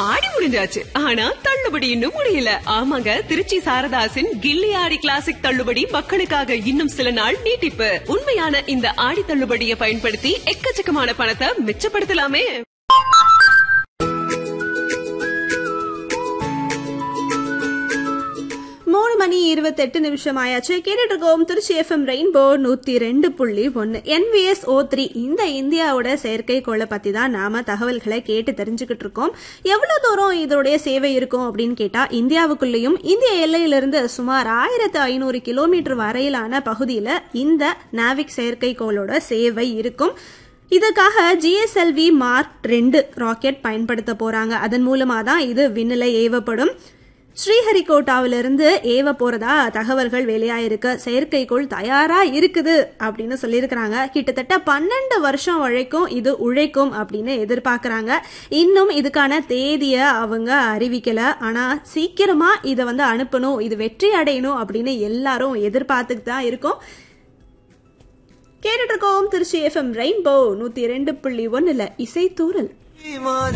ஆடி முடிஞ்சாச்சு ஆனா தள்ளுபடி இன்னும் முடியல ஆமாங்க திருச்சி சாரதாசின் கில்லி ஆடி கிளாசிக் தள்ளுபடி மக்களுக்காக இன்னும் சில நாள் நீட்டிப்பு உண்மையான இந்த ஆடி தள்ளுபடியை பயன்படுத்தி எக்கச்சக்கமான பணத்தை மிச்சப்படுத்தலாமே மூணு மணி இருபத்தெட்டு நிமிஷம் ஆயாச்சு கேட்டுட்டு இருக்கோம் திருச்சி எஃப்எம் ரெயின்போ நூத்தி ரெண்டு புள்ளி ஒன்னு என்விஎஸ் ஓ த்ரீ இந்த இந்தியாவோட செயற்கைக்கோளை பத்தி தான் நாம தகவல்களை கேட்டு தெரிஞ்சுக்கிட்டு இருக்கோம் எவ்வளவு தூரம் இதோடைய சேவை இருக்கும் அப்படின்னு கேட்டா இந்தியாவுக்குள்ளேயும் இந்திய எல்லையிலிருந்து சுமார் ஆயிரத்து ஐநூறு கிலோமீட்டர் வரையிலான பகுதியில இந்த நாவிக் செயற்கைக்கோளோட சேவை இருக்கும் இதுக்காக ஜிஎஸ்எல்வி மார்க் ரெண்டு ராக்கெட் பயன்படுத்த போறாங்க அதன் மூலமா தான் இது விண்ணில ஏவப்படும் ஸ்ரீஹரிகோட்டாவிலிருந்து ஏவ போறதா தகவல்கள் வெளியாயிருக்கு செயற்கைக்கோள் தயாரா இருக்குது அப்படின்னு சொல்லியிருக்கிறாங்க கிட்டத்தட்ட பன்னெண்டு வருஷம் வரைக்கும் இது உழைக்கும் அப்படின்னு எதிர்பார்க்கறாங்க இன்னும் இதுக்கான தேதிய அவங்க அறிவிக்கல ஆனா சீக்கிரமா இதை வந்து அனுப்பணும் இது வெற்றி அடையணும் அப்படின்னு எல்லாரும் எதிர்பார்த்துட்டு தான் இருக்கோம் கேட்டுட்டு இருக்கோம் திருச்சி எஃப்எம் ரெயின்போ நூத்தி ரெண்டு புள்ளி ஒன்னுல இசை தூரல்